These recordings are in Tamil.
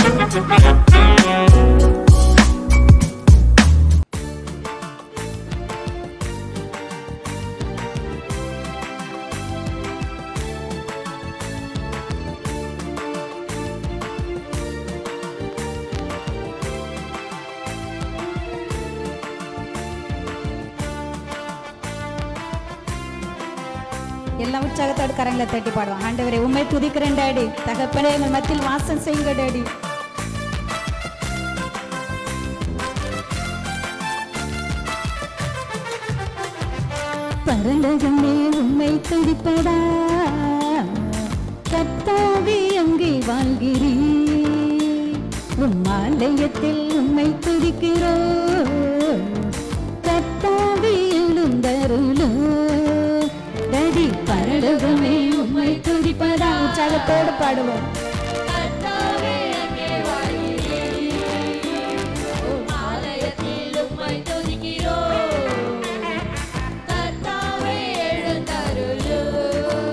எல்லா உற்சாகத்தோடு கரங்களை தட்டி பாடுவோம் ஆண்டவரே உண்மை துதிக்கிறேன் டாடி தகப்பனே எங்கள் மத்தியில் வாசம் செய்யுங்க டாடி பரலகமே உண்மை துதிப்பதா கத்தாவி அங்கே வாழ்கிறீ உம் ஆலயத்தில் உண்மை துதிக்கிறோ கத்தாவி எழுந்தருளோ டடி பரலகமே உண்மை துதிப்பதா உற்சாகத்தோடு பாடுவோம் கர்த்தாவே அங்கே வாழ்கிறீர். உம் ஆலயத்தில் உம்மை துதிக்கிறோம். கர்த்தாவே எழுந்தருளும்.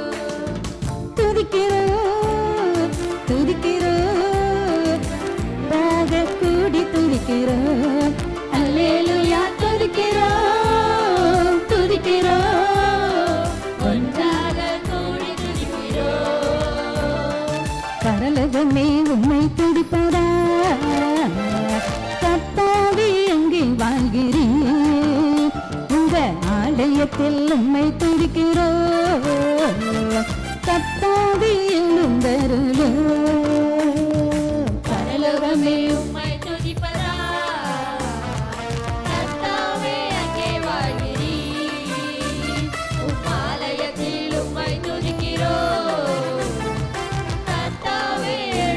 துதிக்கிறோம் துதிக்கிறோம் ராக கூடி துதிக்கிறோம் அல்லேலூயா துதிக்கிறோம் துதிக்கிறோம் ஒன்றாக கூடி துதிக்கிறோம். பரலகமே உண்மை துடிப்பதா கத்தாவி எங்கே வாழ்கிறீர் உங்க ஆலயத்தில் உண்மை துடிக்கிறோம் கத்தாவி எழுந்தருளோ பரலோகமே உம்மை துதிப்பதா கர்த்தாவே அங்கே வாழ்கிறீர். உம் ஆலயத்தில் உம்மை துதிக்கிறோம். கர்த்தாவே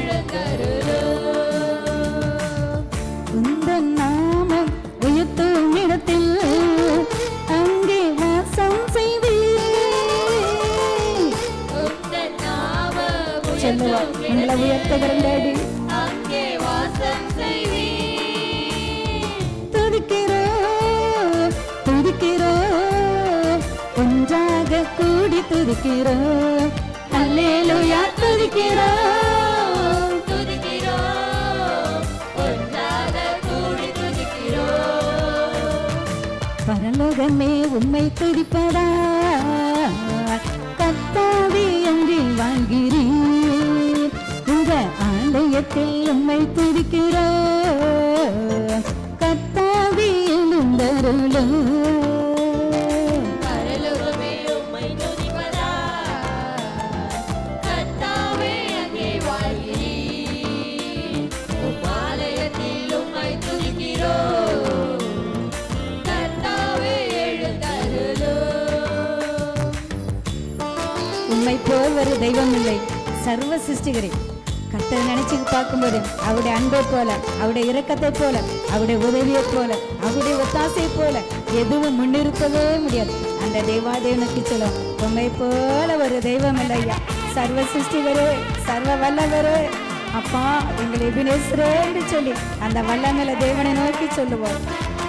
எழுந்தருளும். உந்தன் நாமம் உயர்த்தும் இடத்தில் அங்கே வாசம் செய்வீர் உந்தன் நாமம் சொல்லுவா உயர்த்தும் உங்களை இடத்தில் உயர்த்துகிறேன் டாடி அங்கே வாசம் செய்வீர். துதிக்கிறோம் துதிக்கிறோம் ஒன்றாக கூடி துதிக்கிறோம் அல்லேலூயா துதிக்கிறோம் துதிக்கிறோம். ஒன்றாக கூடி துதிக்கிறோம். பரலோகமே உண்மை துதிப்பதா கத்தாவி அங்கே வாழ்கிறீர் உங்க ஆலயத்தில் உண்மை துதிக்கிறோம் கத்தாவி எழுந்தருளும் பரலோகமே உம்மை துதிப்பதா கர்த்தாவே அங்கே வாழ்கிறீர். உம் ஆலயத்தில் உம்மை துதிக்கிறோம். கர்த்தாவே எழுந்தருளும். உண்மை போல் ஒரு தெய்வம் இல்லை சர்வ சிருஷ்டிகரே கர்த்தரை நினைச்சு பார்க்கும்போது அவருடைய அன்பை போல அவருடைய இரக்கத்தை போல அவருடைய உதவியை போல அவருடைய ஒத்தாசை போல எதுவும் முன்னிறுத்தவே முடியாது அந்த தெய்வாதேவனுக்கு சொல்லும் உண்மை போல ஒரு தெய்வம் இல்லை ஐயா சர்வ சிருஷ்டிகரே சர்வ வல்லவரே அப்பா எங்களை எபினேஸ்வரே என்று சொல்லி அந்த வல்லமையில தேவனை நோக்கி சொல்லுவோம்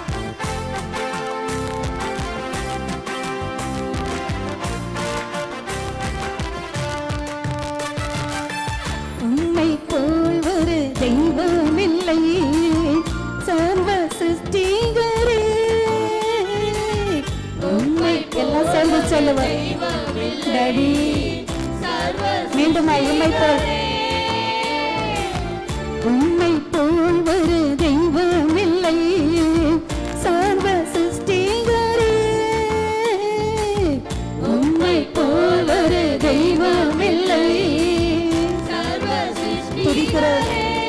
உண்மை போல் ஒரு தெய்வம் இல்லை சர்வ சிருஷ்டிகரே உண்மை எல்லாம் சேர்ந்து சொல்லுவோம் டாடி சர்வ மீண்டுமா உண்மை போல் உண்மை போல் ஒரு தெய்வம் இல்லை சர்வ சிருஷ்டிகரே உண்மை போல் ஒரு தெய்வம் இல்லை சர்வ துதிக்கிறோம்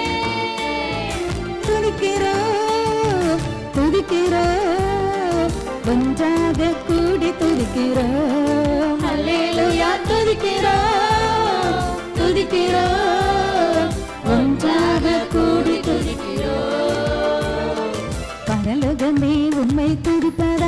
துதிக்கிறோம் துதிக்கிறோம் ஒன்றாக கூடி துதிக்கிறோம் அல்லேலூயா துதிக்கிறோம் துதிக்கிறோம் ஒன்றாக கூடி துதிக்கிறோம். பரலோகமே உண்மை துடிப்பதா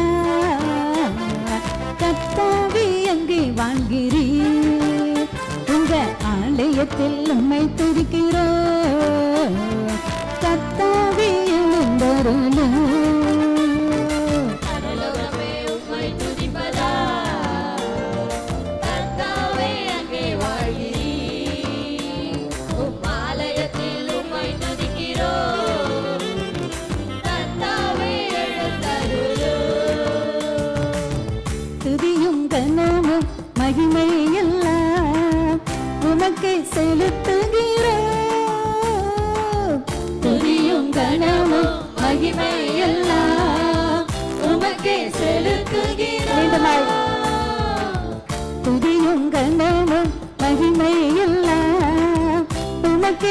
கத்தாவி அங்கே வாழ்கிறீர் உங்க ஆலயத்தில் உண்மை துதிக்கிறோம் கத்தாவி எழுந்தருளும் பரலோகமே உம்மை துதிப்பதா கர்த்தாவே அங்கே வாழ்கிறீர். மகிமை எல்லாம் உமக்கே மீண்டுமாய். செலுத்துகிறோம் துதியும் கண்டமும் மகிமை எல்லாம் உமக்கே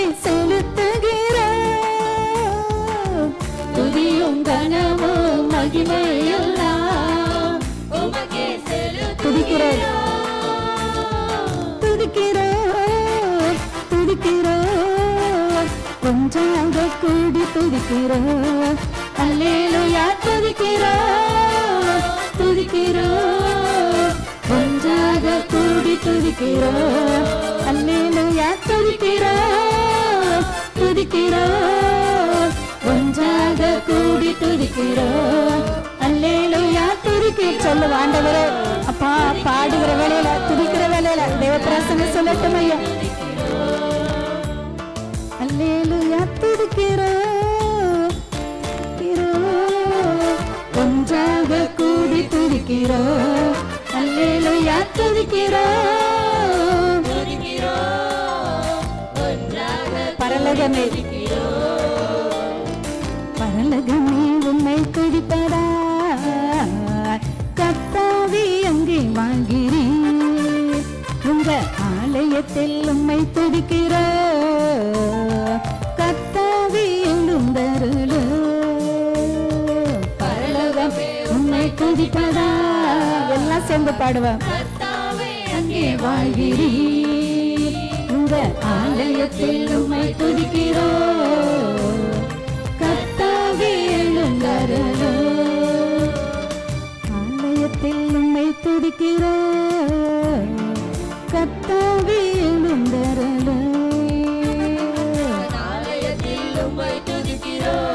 செலுத்துகிறோம் துதியும் கனமும் மகிமை எல்லாம் உமக்கே துதிக்கிறோம். செலுத்துகிறோம் துதிக்கிறோம் துதிக்கிறோம் கொஞ்சாக கூடி துதிக்கிறோம் அல்லேலூயா துதிக்கிறோம் துதிக்கிறோம் ஒன்றாக கூடி துதிக்கிறோம் அல்லேலூயா துதிக்கிறோம் துதிக்கிறோம் ஒன்றாக கூடி துதிக்கிறோம் அல்லேலூயா துதிக்க சொல்ல ஆண்டவரே அப்பா பாடுகிற வேலையில துதிக்கிற வேலையில தேவப்பிராசன சொல்லட்டும் ஐயா அல்லேலூயா துதிக்கிறோம் துதிக்கிறோம். ஒன்றாக கூடி துதிக்கிறோம் அல்லேலூயா துதிக்கிறோம் துதிக்கிறோம் ஒன்றாக பரலகமே பரலகமே உன்னை துதிப்பதா கத்தாவி அங்கே வாழ்கிறேன் உங்க ஆலயத்தில் உம்மை துதிக்கிற கத்தாவி எங்கும் தருளோ பரலகமே உன்னை துதிப்பதா எல்லாம் சேர்ந்து பாடுவேன் கர்த்தாவே அங்கே வாழ்கிறீர் உங்க ஆலயத்தில் உம்மை துதிக்கிறோம் கர்த்தாவே எழுந்தருளோ ஆலயத்தில் உம்மை துதிக்கிறோம் கர்த்தாவே எழுந்தருளோ ஆலயத்தில் உம்மை துதிக்கிறோம்